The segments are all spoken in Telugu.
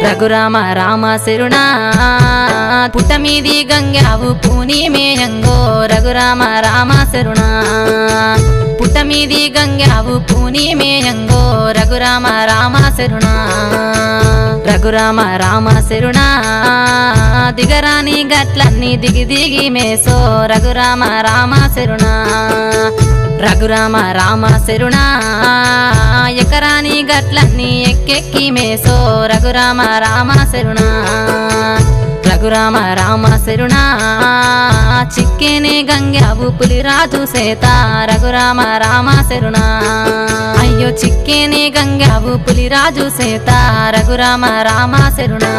రఘురామ రామ శరుణా పుట్టమీది గంగావు పూని మేయంగో రఘురామ రామ శరుణా పుట్టమీది గంగావు పూని మేయంగో రఘురామ రామ శరుణా రఘురామ రామ శరుణా దిగరాని గట్లన్నీ దిగి దిగి మేసో రఘురామ రామ శరుణా రఘురామ రామ శరుణా ఎకరాని గట్లన్నీ ఎక్కెక్కి మేసో రఘురామ రామ శరుణా రఘురామ రామ శరుణా చిక్కేనే గంగావు పులిరాజు సేత రఘురామ రామ శరుణా అయ్యో చిక్కేనే గంగావు పులిరాజు సేత రఘురామ రామ శరుణా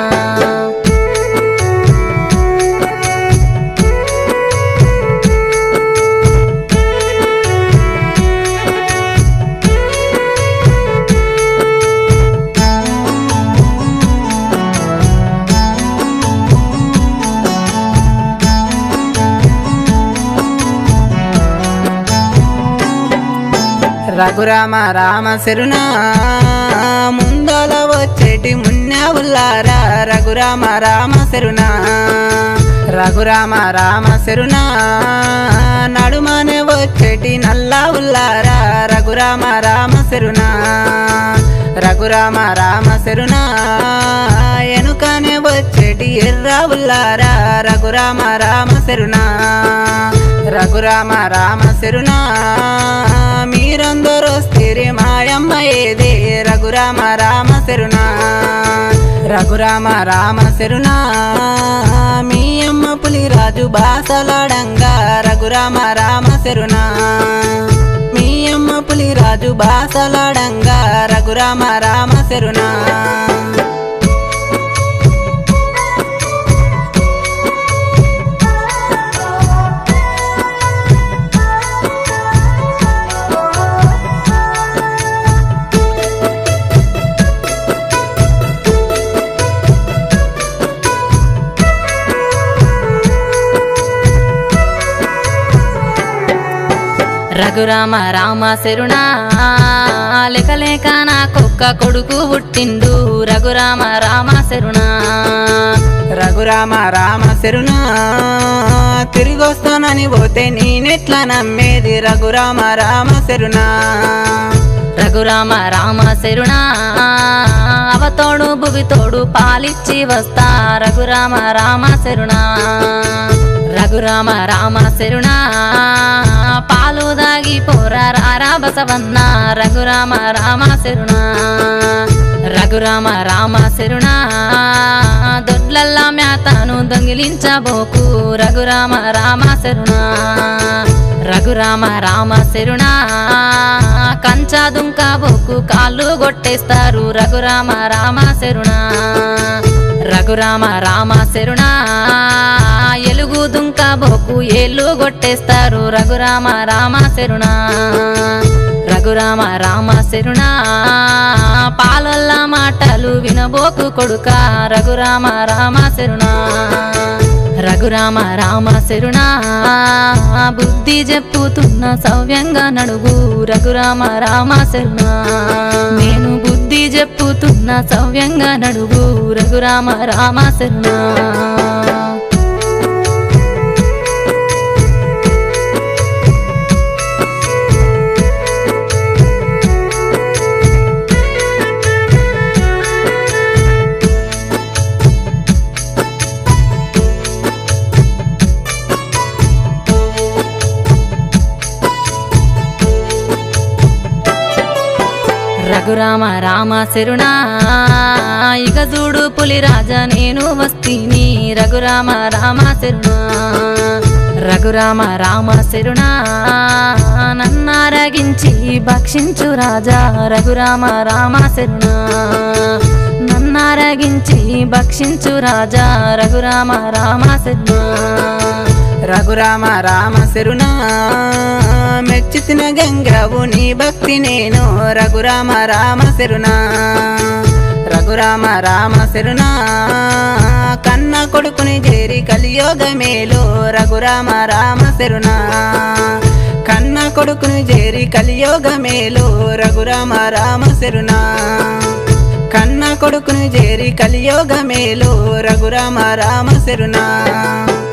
రఘురామ రామ శరుణా ముందల వచ్చేటి మున్యావుల్లారా రఘురామ రామ శరుణా రఘురామ రామ శరుణా నడుమనే వచ్చేటి నల్లా ఉల్లారా రఘురామ రామ శరుణా రఘురామ రామ శరుణా ఎనుకనే వచ్చేటి ఎర్ర ఉల్లారా రఘురామ రామ శరుణా రఘురామ రామ శరుణా మీరందరూ స్థిరి మాయమ్మ ఏదే రఘురామ రామ శరుణా రఘురామ రామ శరుణా మీ అమ్మ పులిరాజు బాసలాడంగా రఘురామ రామ శరుణా మీ అమ్మ పులిరాజు బాసలాడంగా రఘురామ రామ శరుణా రఘురామ రామ శరుణా లేక లేక నా కుక్క కొడుకు పుట్టిండు రఘురామ రామ శరుణా రఘురామ రామ శరుణా తిరిగొస్తానని పోతే నేనెట్లా నమ్మేది రఘురామ రామ శరుణా రఘురామ రామ శరుణా అవతోడు భువితోడు పాలిచ్చి వస్తా రఘురామ రామ శరుణా రఘురామ రామ శరుణా పాలు దాగి పోరా రారా బసవన్న రఘురామ రామ శరుణా రఘురామ రామ శరుణా దొడ్లల్లా మేతను దొంగిలించబోకు రఘురామ రామ శరుణా రఘురామ రామ శరుణా కంచా దుంకబోకు కాళ్ళు కొట్టేస్తారు రఘురామ రామ శరుణా రఘురామ రామ శరుణా ఎలుగు దుంకబోకు ఏళ్ళు కొట్టేస్తారు రఘురామ రామ శరుణా రఘురామ రామ శరుణా పాలల్ల మాటలు వినబోకు కొడుక రఘురామ రామ శరుణా రఘురామ రామ శరుణా బుద్ధి చెప్పుతున్న సవ్యంగా నడుగు రఘురామ రామ శరుణా నేను బుద్ధి చెప్పుతున్న సవ్యంగా నడుగు రఘురామ రామ శరుణా రఘురామ రామ శరుణా ఇక చూడు పులిరాజా నేను వస్తీని రఘురామ రామ శరుణా రఘురామ రామ శరుణా నన్నారగించి భక్షించు రాజా రఘురామ రామ శరుణా నన్నారగించి భక్షించు రాజా రఘురామ రామ శరుణా రఘురామ రామ శరుణా మెచ్చితిన గంగావు నీ భక్తి నేను రఘురామ రామ శరుణా రఘురామ రామ శరుణా కన్న కొడుకుని చేరి కలియోగ మేలు రఘురామ రామ శరుణా కన్న కొడుకుని చేరి కలియోగ మేలు రఘురామ రామ శరుణా కన్న కొడుకును చేరి కలియోగ మేలు రఘురామ రామ శరునా